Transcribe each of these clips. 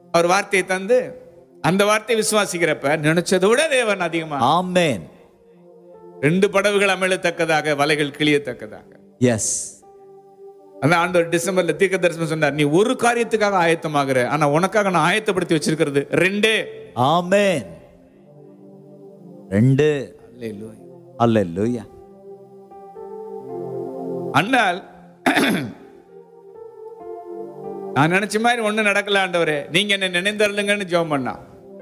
அவர் வார்த்தையை தந்து அந்த வார்த்தையை விசுவாசிக்கிறப்ப நினைச்சதை விட தேவன் அதிகமா ஆமென் ரெண்டு படகுகள் அமிழத்தக்கதாக வலைகள் கிளியத்தக்கதாக எஸ் அந்த ஆண்டவர் டிசம்பர்ல தீர்க்க தரிசனம் சொன்னார் நீ ஒரு காரியத்துக்காக ஆயத்தமாகிற ஆனா உனக்காக நான் ஆயத்தப்படுத்தி வச்சிருக்கிறது ரெண்டே ஆமென் ரெண்டு அல்லேலூயா அண்ணால் நான் நினைச்ச மாதிரி ஒண்ணு நடக்கல ஆண்டவரே நீங்க என்ன நினைந்தருளுங்கன்னு ஜெபம் பண்ணா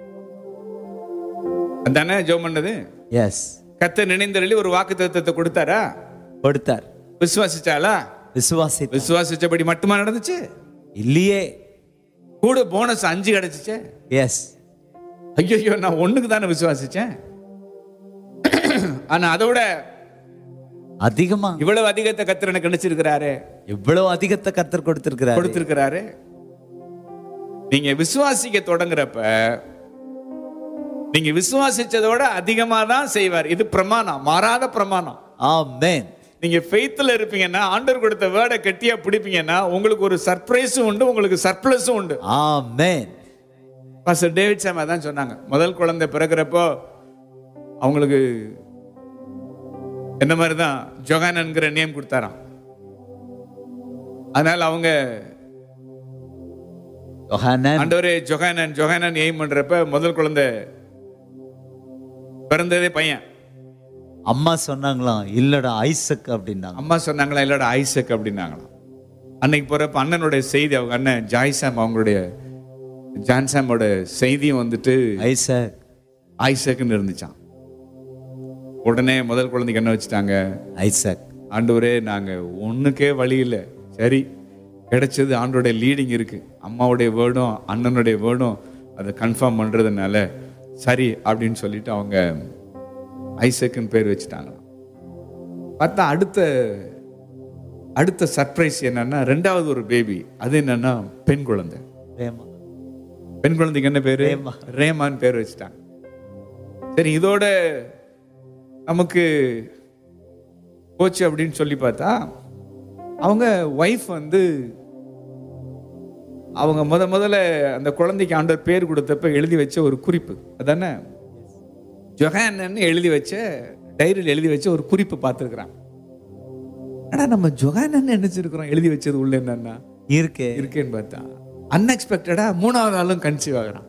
அதானே ஜெபம் பண்ணது எஸ் கத்த நினைந்தருளி ஒரு வாக்கு தத்துவத்தை கொடுத்தாரா கொடுத்தார் விசுவாசிச்சாளா விசுவாசி விசுவாசிச்சபடி மட்டுமா நடந்துச்சு இல்லையே கூட போனஸ் அஞ்சு கிடைச்சிச்சே எஸ் ஐயோ நான் ஒண்ணுக்கு தானே விசுவாசிச்சேன் ஆனா அதோட அதிகமா இவ்வளவு அதிகத்தை கத்திர எனக்கு கிடைச்சிருக்கிறாரு எவ்வளவு அதிகத்தை கர்த்தர் கொடுத்திருக்கிறார் கொடுத்திருக்கிறாரு நீங்க விசுவாசிக்க தொடங்குறப்ப நீங்க விசுவாசிச்சதோட அதிகமா தான் செய்வார் இது பிரமாணம் மாறாத பிரமாணம் ஆமென் நீங்க ஃபெய்த்ல இருப்பீங்கன்னா ஆண்டவர் கொடுத்த வேர்டை கெட்டியா பிடிப்பீங்கன்னா உங்களுக்கு ஒரு சர்ப்ரைஸும் உண்டு உங்களுக்கு சர்ப்ளஸும் உண்டு ஆமென் பாஸ்டர் டேவிட் சாம் அதான் சொன்னாங்க முதல் குழந்தை பிறக்கிறப்போ அவங்களுக்கு என்ன மாதிரி தான் ஜொகானன்கிற நேம் கொடுத்தாராம் அதனால அவங்க யோகானன் ஆண்டவரே ஜொகானன் ஜொகானன் எய்ம் பண்றப்ப முதல் குழந்தை பிறந்ததே பையன் அம்மா சொன்னாங்களாம் இல்லடா ஐசக் அப்படின்னாங்க அம்மா சொன்னாங்களா இல்லடா ஐசக் அப்படின்னாங்களாம் அன்னைக்கு போறப்ப அண்ணனுடைய செய்தி அவங்க அண்ணன் ஜாய்சாம் அவங்களுடைய ஜான்சாமோட செய்தியும் வந்துட்டு ஐசக் ஐசக்னு இருந்துச்சான் உடனே முதல் குழந்தைக்கு என்ன வச்சுட்டாங்க ஐசக் ஆண்டவரே நாங்க ஒண்ணுக்கே வழி இல்லை சரி கிடைச்சது ஆண்டோடைய லீடிங் இருக்கு அம்மாவுடைய வேர்டும் அண்ணனுடைய வேர்டும் அதை கன்ஃபார்ம் பண்றதுனால சரி அப்படின்னு சொல்லிட்டு அவங்க ஐசக்குன்னு பேர் வச்சுட்டாங்க பார்த்தா அடுத்த அடுத்த சர்ப்ரைஸ் என்னன்னா ரெண்டாவது ஒரு பேபி அது என்னன்னா பெண் குழந்தை பிரேமா பெண் குழந்தைக்கு என்ன பேரு ரேமா. ரேமான் பேர் வச்சுட்டாங்க சரி இதோட நமக்கு போச்சு அப்படின்னு சொல்லி பார்த்தா அவங்க ஒய்ஃப் வந்து அவங்க முத முதல்ல அந்த குழந்தைக்கு ஆண்டவர் பேர் கொடுத்தப்ப எழுதி வச்ச ஒரு குறிப்பு அதானே ஜொஹானன்னு எழுதி வச்ச டைரியில் எழுதி வச்ச ஒரு குறிப்பு பார்த்துருக்குறாங்க ஆனா நம்ம ஜொஹானன்னு நினைச்சிருக்கிறோம் எழுதி வச்சது உள்ள என்னன்னா இருக்கே இருக்கேன்னு பார்த்தா அன்எக்ஸ்பெக்டடா மூணாவது ஆளும் கன்சீவ் ஆகுறான்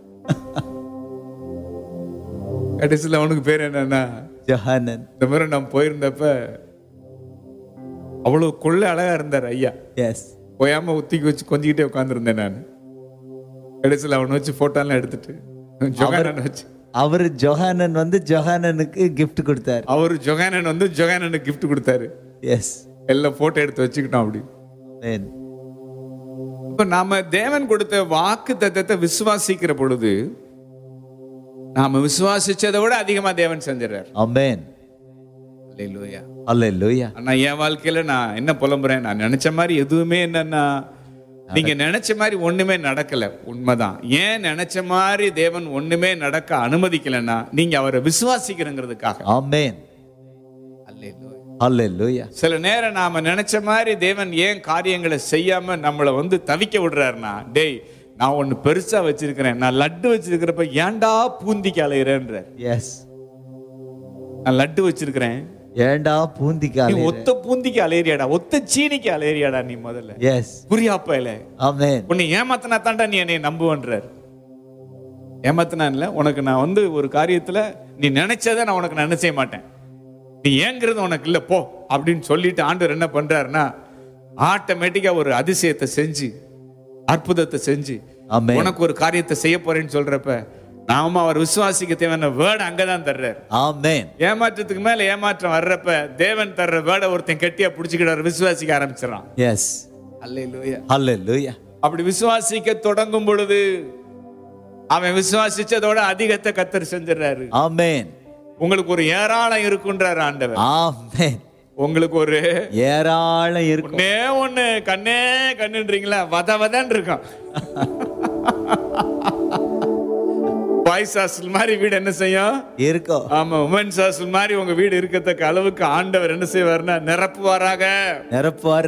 கடைசியில் அவனுக்கு பேர் என்னன்னா ஜஹானன் இந்த மாதிரி நான் போயிருந்தப்ப அவ்வளவு கொள்ள அழகா இருந்தார் ஐயா எஸ் போயாம உத்திக்கு வச்சு கொஞ்சிக்கிட்டே உட்காந்துருந்தேன் நான் கடைசியில் அவனை வச்சு போட்டோலாம் எடுத்துட்டு ஜொகானன் வச்சு அவர் ஜொஹானன் வந்து ஜொஹானனுக்கு gift கொடுத்தார் அவர் ஜொகானன் வந்து ஜொகானனுக்கு gift கொடுத்தாரு எஸ் எல்லாம் போட்டோ எடுத்து வச்சுக்கிட்டோம் அப்படி ஆமென் இப்ப நாம தேவன் கொடுத்த வாக்கு தத்தத்தை விசுவாசிக்கிற பொழுது நாம விசுவாசிச்சதை விட அதிகமா தேவன் செஞ்சிடறார் ஆமென் அல்லேலூயா அல்லேலூயா ஆனா என் வாழ்க்கையில நான் என்ன புலம்புறேன் நான் நினைச்ச மாதிரி எதுவுமே என்னன்னா நீங்க நினைச்ச மாதிரி ஒண்ணுமே நடக்கல உண்மைதான் ஏன் நினைச்ச மாதிரி தேவன் ஒண்ணுமே நடக்க அனுமதிக்கலைன்னா நீங்க அவரை விசுவாசிக்கிறங்கிறதுக்காக ஆமென் அல்லேலூயா அல்லேலூயா சில நேரம் நாம நினைச்ச மாதிரி தேவன் ஏன் காரியங்களை செய்யாம நம்மளை வந்து தவிக்க விடுறாருன்னா டேய் நான் ஒண்ணு பெருசா வச்சிருக்கிறேன் நான் லட்டு வச்சிருக்கிறப்ப ஏன்டா பூந்திக்கு அலையிறேன்ற எஸ் நான் லட்டு வச்சிருக்கிறேன் ஏண்டா நீ பூந்திக்கால ஒத்த பூந்திக்கு அலையறியாடா ஒத்த சீனிக்கு அலையறியாடா நீ முதல்ல எஸ் புரியாப்பையில ஆமென் உன்னை ஏமாத்தினா தாண்டா நீ என்னை நம்புவன்றார் ஏமாத்தினா இல்ல உனக்கு நான் வந்து ஒரு காரியத்துல நீ நினைச்சதை நான் உனக்கு நான் செய்ய மாட்டேன் நீ ஏங்கிறது உனக்கு இல்ல போ அப்படின்னு சொல்லிட்டு ஆண்டவர் என்ன பண்றாருன்னா ஆட்டோமேட்டிக்கா ஒரு அதிசயத்தை செஞ்சு அற்புதத்தை செஞ்சு ஆமென் உனக்கு ஒரு காரியத்தை செய்ய போறேன்னு சொல்றப்ப நாம அவர் விசுவாசிக்க தேவையான வேர்டு அங்கதான் தர்றாரு ஆமென் ஏமாற்றத்துக்கு மேல ஏமாற்றம் வர்றப்ப தேவன் தர்ற வேர்டை ஒருத்தன் கெட்டியா புடிச்சுக்கிட்டு விசுவாசிக்க ஆரம்பிச்சிடறான் எஸ் அல்லேலூயா அல்லேலூயா அப்படி விசுவாசிக்க தொடங்கும் பொழுது அவன் விசுவாசிச்சதோட அதிகத்தை கத்தர் செஞ்சிடறாரு ஆமென் உங்களுக்கு ஒரு ஏராளம் இருக்குன்றாரு ஆண்டவர் ஆமென் உங்களுக்கு ஒரு ஏராளம் இருக்கும் ஒண்ணே ஒண்ணு கண்ணே கண்ணுன்றீங்களா வத வதன்னு இருக்கும் பாய்ஸ் ஹாஸ்டல் மாதிரி வீடு என்ன செய்யும் இருக்கும் ஆமா உமன்ஸ் ஹாஸ்டல் மாதிரி உங்க வீடு இருக்கத்தக்க அளவுக்கு ஆண்டவர் என்ன செய்வார்னா நிரப்புவாராக நிரப்புவார்